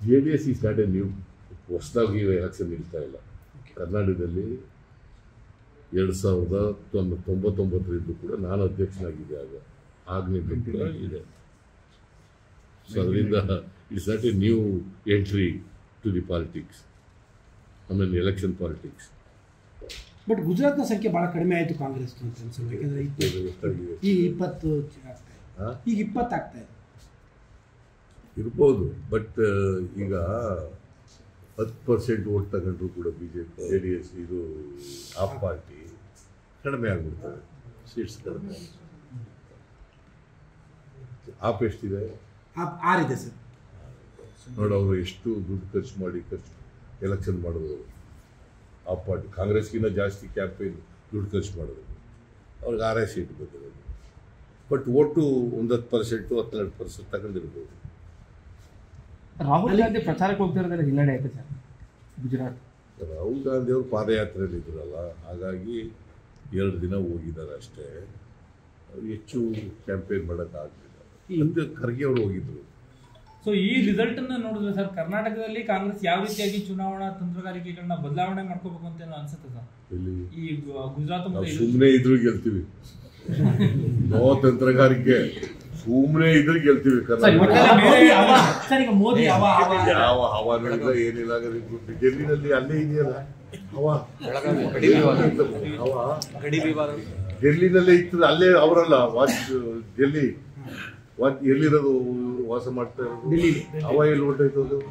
J D S ಈ start ನೀವು ಹೊಸದಾಗಿ ಎಲೆಕ್ಷನ್ ನಿಲ್ತಾ ಇಲ್ಲ ಕರ್ನಾಟಕದಲ್ಲಿ ಎರಡು ಸಾವಿರದ ತೊಂಬ ತೊಂಬತ್ತೊಂಬತ್ತರಿಂದ ಕೂಡ ನಾನು ಅಧ್ಯಕ್ಷನಾಗಿದ್ದೆ ಆಗ ಆಗ್ನಿಂದ ಕೂಡ ಇದೆ ಸೊ ಅದರಿಂದ it's not a new entry to the politics ಆಮೇಲೆ ಎಲೆಕ್ಷನ್ ಪಾಲಿಟಿಕ್ಸ್ ಬಟ್ ಗುಜರಾತ್ನ ಸಂಖ್ಯೆ ಭಾಳ ಕಡಿಮೆ ಆಯಿತು ಕಾಂಗ್ರೆಸ್ ಅಂತ ಅನ್ಸಲ್ಲ ಯಾಕಂದ್ರೆ ಇಪ್ಪ- ಈ ಇಪ್ಪತ್ತು ಆಗ್ತಾ ಇದೆ ಹಾ? ಈಗ ಇಪ್ಪತ್ತು ಆಗ್ತಾ ಇದೆ ಇರ್ಬೋದು ಬಟ್ ಈಗ ಹತ್ತು ಪರ್ಸೆಂಟ್ ಓಟ್ ತಗೊಂಡ್ರು ಕೂಡ B J P J D S ಇದು ಆಫ್ ಪಾರ್ಟಿ ಕಡಿಮೆ ಆಗ್ಬಿಡ್ತದೆ ಸೀಟ್ಸ್ ಕಡಿಮೆ ಆಪ್ ಎಷ್ಟಿದೆ ಆ- ಆರಿದೆ ಸರ್ ನೋಡಿ ಅವರು ಎಷ್ಟು ದುಡ್ಡು ಖರ್ಚು ಮಾಡಿ ಖರ್ಚು ಎಲೆಕ್ಷನ್ ಮಾಡಿದ್ರು ಆ ಪಾರ್ಟಿ ಕಾಂಗ್ರೆಸ್ಗಿಂತ ಜಾಸ್ತಿ ಕ್ಯಾಂಪೇನ್ ದುಡ್ಡು ಖರ್ಚು ಮಾಡಿದ್ರು ಅವ್ರಿಗೆ ಆರೇ ಸೀಟ್ ಬಂದಿರೋದು ಬಟ್ ಒಟ್ಟು ಒಂದು ಹತ್ತು ಪರ್ಸೆಂಟು ಹತ್ತೆರಡು ಪರ್ಸೆಂಟ್ ತಗೊಂಡಿರ್ಬೋದು ರಾಹುಲ್ ಗಾಂಧಿ ಪ್ರಚಾರಕ್ಕೆ ಹೋಗ್ತಿರೋದ್ರೆ ಹಿನ್ನಡೆ ಆಯ್ತು ಸರ್ ಗುಜರಾತ್ ರಾಹುಲ್ ಗಾಂಧಿ ಅವರು ಪಾದಯಾತ್ರೆಯಲ್ಲಿ ಇದ್ರಲ್ಲ ಹಾಗಾಗಿ ಎರಡು ದಿನ ಹೋಗಿದ್ದಾರೆ ಅಷ್ಟೇ ಅವ್ರು ಹೆಚ್ಚು ಕ್ಯಾಂಪೇನ್ ಮಾಡೋಕ್ಕಾಗಲಿಲ್ಲ ಅಂತ ಖರ್ಗೆ ಅವರು ಹೋಗಿದ್ರು ಸೊ ಈ ರಿಸಲ್ಟ್ ಅನ್ನ ನೋಡಿದ್ರೆ ಸರ್ ಕರ್ನಾಟಕದಲ್ಲಿ ಕಾಂಗ್ರೆಸ್ ಯಾವ ರೀತಿಯಾಗಿ ಚುನಾವಣಾ ತಂತ್ರಗಾರಿಕೆಗಳನ್ನ ಬದಲಾವಣೆ ಮಾಡ್ಕೋಬೇಕು ಅಂತ ಏನೋ ಅನ್ಸುತ್ತೆ ಸರ್ ಇಲ್ಲಿ ಈ ಗು- ಗುಜರಾತ್ ನಾವು ಮತ್ತೆ ಇದು- ಸುಮ್ಮನೆ ಇದ್ರು ಗೆಲ್ತೀವಿ ನೋ ತಂತ್ರಗಾರಿಕೆ ಸುಮ್ಮನೆ ಇದ್ರೆ ಗೆಲ್ತೀವಿ ಸರ್, ಇವತ್ತೆಲ್ಲ ಕರ್ನಾಟಕ ಬೇರೆ ಮೋದಿ ಅವ. ಸರ್ ಈಗ ಮೋದಿ ಅವ ಅವ ಯಾವ ಹವಾನೂ ಇಲ್ಲ ಏನಿಲ್ಲ ಹಾಗಾದ್ರೆ ಡೆಲ್ಲಿನಲ್ಲಿ ಅಲ್ಲೇ ಇದೆಯಲ್ಲ ಹವಾ ಹವಾ ಡೆಲ್ಲಿನಲ್ಲೇ ಇತ್ತು ಅಲ್ಲೇ ಅವರಲ್ಲ ವಾಚ್ ಡೆಲ್ಲಿ ವಾಚ್ ಎಲ್ಲಿರೋದು ವಾಸ ಮಾಡ್ತಾ ಇರೋದು ಹವಾ ಎಲ್ಲಿ ಹೊಂಟೋಯ್ತು ಅದು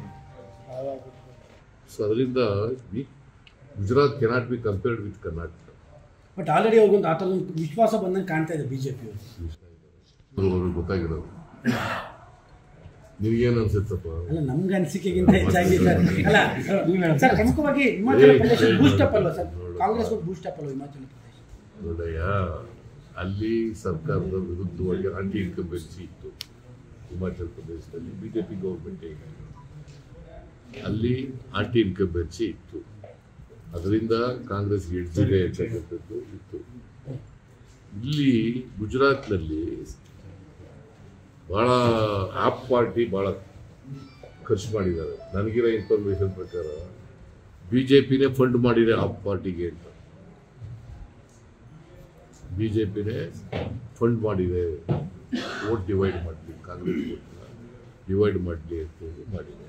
ಸೊ ಅದರಿಂದ Gujarat cannot be compared with Karnataka but already ಅವ್ರಿಗೊಂದು ಆ ಥರದೊಂದು ವಿಶ್ವಾಸ ಬಂದಂಗೆ ಕಾಣ್ತಾ ಇದೆ ಬಿಜೆಪಿ ಅವರು ಅದು ಅವ್ರಿಗೆ ಗೊತ್ತಾಗಿರೋದು ನಿನಗೇನು ಅನ್ಸುತ್ತಪ್ಪ ಅಲ್ಲ ನಮ್ಗೆ ಅನಿಸಿಕೆಗಿಂತ ಹೆಚ್ಚಾಗಿ ಸರ್ ಅಲ್ಲ ಸರ್ ಪ್ರಮುಖವಾಗಿ ಹಿಮಾಚಲ ಪ್ರದೇಶ ಬೂಸ್ಟಪ್ ಅಲ್ವಾ ಸರ್ ಕಾಂಗ್ರೆಸ್ ಒಂದು ಬೂಸ್ಟಪ್ ಅಲ್ವಾ ಹಿಮಾಚಲ ಪ್ರದೇಶ ನೋಡಯ್ಯ ಅಲ್ಲಿ ಸರ್ಕಾರದ ವಿರುದ್ಧವಾಗಿ ಆಂಟಿ ಇನ್ಕಂಬೆನ್ಸಿ ಇತ್ತು ಹಿಮಾಚಲ ಪ್ರದೇಶದಲ್ಲಿ ಬಿ ಜೆ ಪಿ ಗೌರ್ಮೆಂಟ್ ಅಲ್ಲಿ ಆಂಟಿ ಇನ್ಕಂಬೆನ್ಸಿ ಇತ್ತು ಅದರಿಂದ ಕಾಂಗ್ರೆಸ್ ಎಡ್ಜಿದೆ ಅಂತಕ್ಕಂಥದ್ದು ಇತ್ತು ಇಲ್ಲಿ ಗುಜರಾತ್ನಲ್ಲಿ ಭಾಳ ಆಪ್ ಪಾರ್ಟಿ ಭಾಳ ಖರ್ಚು ಮಾಡಿದ್ದಾರೆ ನನಗಿರೋ ಇನ್ಫಾರ್ಮೇಷನ್ ಪ್ರಕಾರ ಬಿ ಜೆ ಪಿನೇ ಫಂಡ್ ಮಾಡಿದೆ ಆಪ್ ಪಾರ್ಟಿಗೆ ಅಂತ ಬಿ ಜೆ ಪಿನೇ ಫಂಡ್ ಮಾಡಿದೆ ವೋಟ್ ಡಿವೈಡ್ ಮಾಡಲಿ ಕಾಂಗ್ರೆಸ್ ವೋಟ್ನ ಡಿವೈಡ್ ಮಾಡಲಿ ಅಂತೇಳಿ ಮಾಡಿದೆ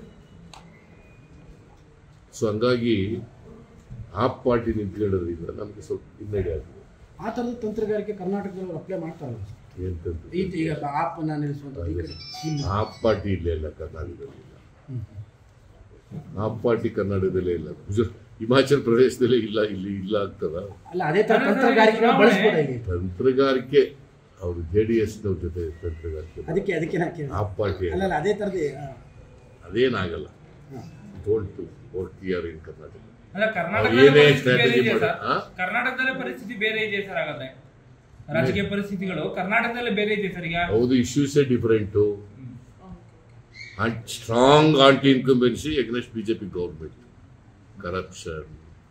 ಸೊ ಹಂಗಾಗಿ ಆಪ್ ಪಾರ್ಟಿ ನಿಂತ್ಕೊಳ್ಳೋದ್ರಿಂದ ನಮಗೆ ಸ್ವಲ್ಪ ಹಿನ್ನಡೆ ಆಗಿದೆ ಆ ಥರದ ತಂತ್ರಗಾರಿಕೆ ಕರ್ನಾಟಕದಲ್ಲಿ ಅಪ್ಲೈ ಮಾಡ್ತಾರಲ್ಲ ಸರ್ ಏನಂತಂದ್ರೆ ಈ ಈಗ ಆಪನ್ನ ನಿಲ್ಲಿಸುವಂಥದ್ದು ಈ ಕಡೆ ಇಲ್ಲಿ ಆಪ್ ಪಾರ್ಟಿ ಇಲ್ಲೇ ಇಲ್ಲ ಕರ್ನಾಟಕದಲ್ಲಿ ಇಲ್ಲ ಆಪ್ ಪಾರ್ಟಿ ಕರ್ನಾಟಕದಲ್ಲೇ ಇಲ್ಲ ಗುಜರಾತ್ ಹಿಮಾಚಲ ಪ್ರದೇಶದಲ್ಲೇ ಇಲ್ಲ ಇಲ್ಲಿ ಇಲ್ಲ ಆಗ್ತದ ಅಲ್ಲ ಅದೇ ಥರ ತಂತ್ರಗಾರಿಕೆ ಬಳಸ್ಬೋದ ಇಲ್ಲಿ ತಂತ್ರಗಾರಿಕೆ ಅವರು ಜೆ ಡಿ ಎಸ್ನವ್ರ ಜೊತೆ ತಂತ್ರಗಾರಿಕೆ ಅದಕ್ಕೆ ಅದಕ್ಕೆ ನಾ ಕೇಳಿದೆ ಆಪ್ ಪಾರ್ಟಿ ಅಲ್ಲ ಅಲ್ಲ ಅದೇ ಥರದ್ದು ಅದೇನಾಗಲ್ಲ don't vote are in Karnataka ಅಲ್ಲ ಕರ್ನಾಟಕದ ಏನೇ ಪರಿಸ್ಥಿತಿ ಬೇರೆ strategy ಇದೆಯಾ ಮಾಡಿ- ಸರ್ ಹಾ? ಕರ್ನಾಟಕದಲ್ಲೇ ಪರಿಸ್ಥಿತಿ ಬೇರೆ ಇದೆ ಸರ್ ಹಾಗಾದ್ರೆ ರಾಜಕೀಯ ಪರಿಸ್ಥಿತಿಗಳು ಕರ್ನಾಟಕದಲ್ಲೇ ಬೇರೆ ಇದೆ ಸರ್ ಈಗ ಹೌದು ಇಶ್ಯೂಸೇ different strong anti incumbency against BJP government corruption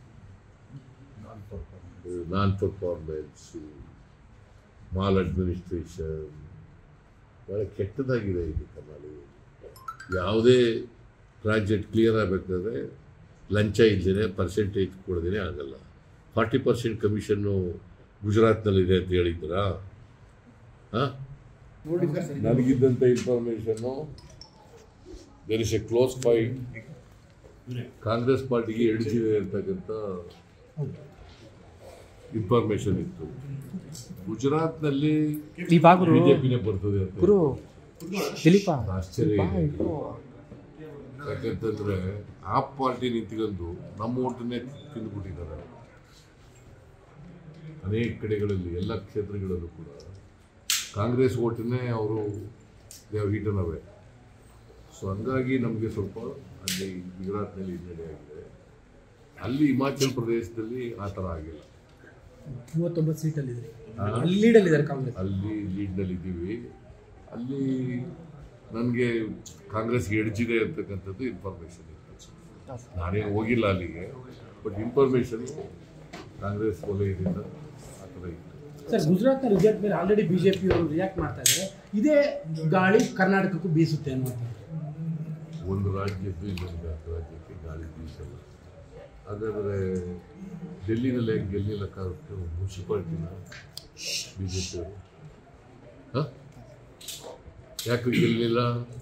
non performance maladministration ಬಹಳ ಕೆಟ್ಟದಾಗಿದೆ ಇದು ಕರ್ನಾಟಕ ಯಾವುದೇ ಪ್ರಾಜೆಕ್ಟ್ ಕ್ಲಿಯರ್ ಆಗಬೇಕಾದ್ರೆ ಲಂಚ ಇಲ್ಲದೇ ಪರ್ಸೆಂಟೇಜ್ ಕೊಡದೇ ಆಗಲ್ಲ ಫಾರ್ಟಿ ಪರ್ಸೆಂಟ್ ಕಮಿಷನ್ನು ಗುಜರಾತ್ನಲ್ಲಿದೆ ಅಂತ ಹೇಳಿದ್ರಾ ಹಾಂ ನನಗಿದ್ದಂಥ ಇನ್ಫಾರ್ಮೇಷನ್ನು there is a close fight Congress ಪಾರ್ಟಿಗೆ ಎಡಿಸಿದೆ ಅಂತಕ್ಕಂಥ ಇನ್ಫಾರ್ಮೇಶನ್ ಇತ್ತು ಗುಜರಾತ್ನಲ್ಲಿ ಇವಾಗ ಗುರು ಬಿಜೆಪಿನೇ ಬರ್ತದೆ ಅಂತ ಗುರು ದಿಲೀಪ ಆಶ್ಚರ್ಯ ಇದೆ. ಯಾಕಂತಂದ್ರೆ ಆ ಪಾರ್ಟಿ ನಿಂತ್ಕೊಂಡು ನಮ್ಮ ಓಟನ್ನೇ ತಿಂದುಬಿಟ್ಟಿದ್ದಾರೆ ಅನೇಕ ಕಡೆಗಳಲ್ಲಿ ಎಲ್ಲ ಕ್ಷೇತ್ರಗಳಲ್ಲೂ ಕೂಡ ಕಾಂಗ್ರೆಸ್ ಓಟನ್ನೇ ಅವರು ದೇವ್ ಈಟನ್ ಅವೇ ಸೊ ಹಂಗಾಗಿ ನಮಗೆ ಸ್ವಲ್ಪ ಅಲ್ಲಿ ಗುಜರಾತ್ನಲ್ಲಿ ಹಿನ್ನಡೆ ಆಗಿದೆ ಅಲ್ಲಿ ಹಿಮಾಚಲ ಪ್ರದೇಶದಲ್ಲಿ ಆ ಥರ ಆಗಿಲ್ಲ ಮೂವತ್ತೊಂಬತ್ತು ಸೀಟಲ್ಲಿದೆ ಅಲ್ಲಿ ಲೀಡಲ್ಲಿದ್ದಾರೆ ಕಾಂಗ್ರೆಸ್ ಅಲ್ಲಿ ಲೀಡ್ನಲ್ಲಿ ಇದ್ದೀವಿ ಅಲ್ಲಿ ನನಗೆ ಕಾಂಗ್ರೆಸ್ ಎಡ್ಜಿದೆ ಅಂತಕ್ಕಂಥದ್ದು ಇನ್ಫಾರ್ಮೇಷನ್ ಇತ್ತು ನಾನೇನು ಹೋಗಿಲ್ಲ ಅಲ್ಲಿಗೆ ಬಟ್ ಇನ್ಫಾರ್ಮೇಷನ್ ಕಾಂಗ್ರೆಸ್ ವಲಯದಿಂದ ಆ ಥರ ಇತ್ತು ಸರ್ ಗುಜರಾತ್ನ ರಿಸಲ್ಟ್ ಮೇಲೆ ಆಲ್ರೆಡಿ ಬಿಜೆಪಿ ಅವರು ರಿಯಾಕ್ಟ್ ಮಾಡ್ತಾ ಇದ್ದಾರೆ ಇದೇ ಗಾಳಿ ಕರ್ನಾಟಕಕ್ಕೂ ಬೀಸುತ್ತೆ ಅನ್ನುವಂಥದ್ದು ಒಂದು ರಾಜ್ಯದ್ದು ಇನ್ನೊಂದು ರಾಜ್ಯಕ್ಕೆ ಗಾಳಿ ಬೀಸಲ್ಲ ಹಾಗಾದರೆ ಡೆಲ್ಲಿನಲ್ಲಿ ಯಾಕೆ ಗೆಲ್ಲಿಲ್ಲ ಕಾರುತ್ತೆ ಮುನ್ಸಿಪಾಲ್ಟಿನ ಬಿ ಜೆ ಪಿ ಹಾಂ ಯಾಕೆ ಗೆಲ್ಲಿಲ್ಲ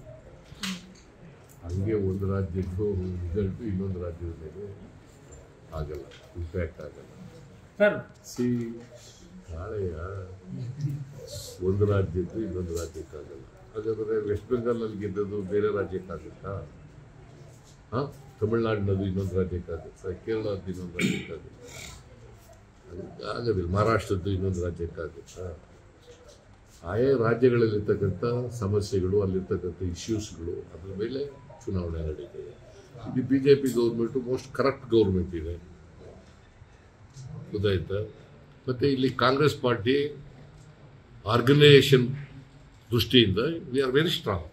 ಹಂಗೆ ಒಂದು ರಾಜ್ಯದ್ದು ರಿಸಲ್ಟು ಇನ್ನೊಂದು ರಾಜ್ಯದ ಮೇಲೆ ಆಗಲ್ಲ ಇಂಪ್ಯಾಕ್ಟ್ ಆಗಲ್ಲ ಸರ್ ಸಿ ನಾಳೆಯ ಒಂದು ರಾಜ್ಯದ್ದು ಇನ್ನೊಂದು ರಾಜ್ಯಕ್ಕಾಗಲ್ಲ ಹಾಗಾದರೆ ವೆಸ್ಟ್ ಬೆಂಗಾಲ್ನಲ್ಲಿ ಗೆದ್ದದ್ದು ಬೇರೆ ರಾಜ್ಯಕ್ಕಾಗುತ್ತಾ ಹಾಂ ತಮಿಳ್ನಾಡಿನದು ಇನ್ನೊಂದು ರಾಜ್ಯಕ್ಕಾಗುತ್ತಾ ಕೇರಳದ್ದು ಇನ್ನೊಂದು ರಾಜ್ಯಕ್ಕಾಗುತ್ತಾ ಅದಕ್ಕೆ ಆಗೋದಿಲ್ಲ ಮಹಾರಾಷ್ಟ್ರದ್ದು ಇನ್ನೊಂದು ರಾಜ್ಯಕ್ಕಾಗುತ್ತಾ ಆಯಾ ರಾಜ್ಯಗಳಲ್ಲಿರ್ತಕ್ಕಂಥ ಸಮಸ್ಯೆಗಳು ಅಲ್ಲಿರ್ತಕ್ಕಂಥ ಇಶ್ಯೂಸ್ಗಳು ಅದ್ರ ಮೇಲೆ ಚುನಾವಣೆ ನಡೀತದೆ ಇದು B J P government most corrupt government ಇದೆ ಗೊತ್ತಾಯ್ತಾ ಮತ್ತು ಇಲ್ಲಿ ಕಾಂಗ್ರೆಸ್ ಪಾರ್ಟಿ ಆರ್ಗನೈಸೇಷನ್ ದೃಷ್ಟಿಯಿಂದ ವಿ ಆರ್ ವೆರಿ ಸ್ಟ್ರಾಂಗ್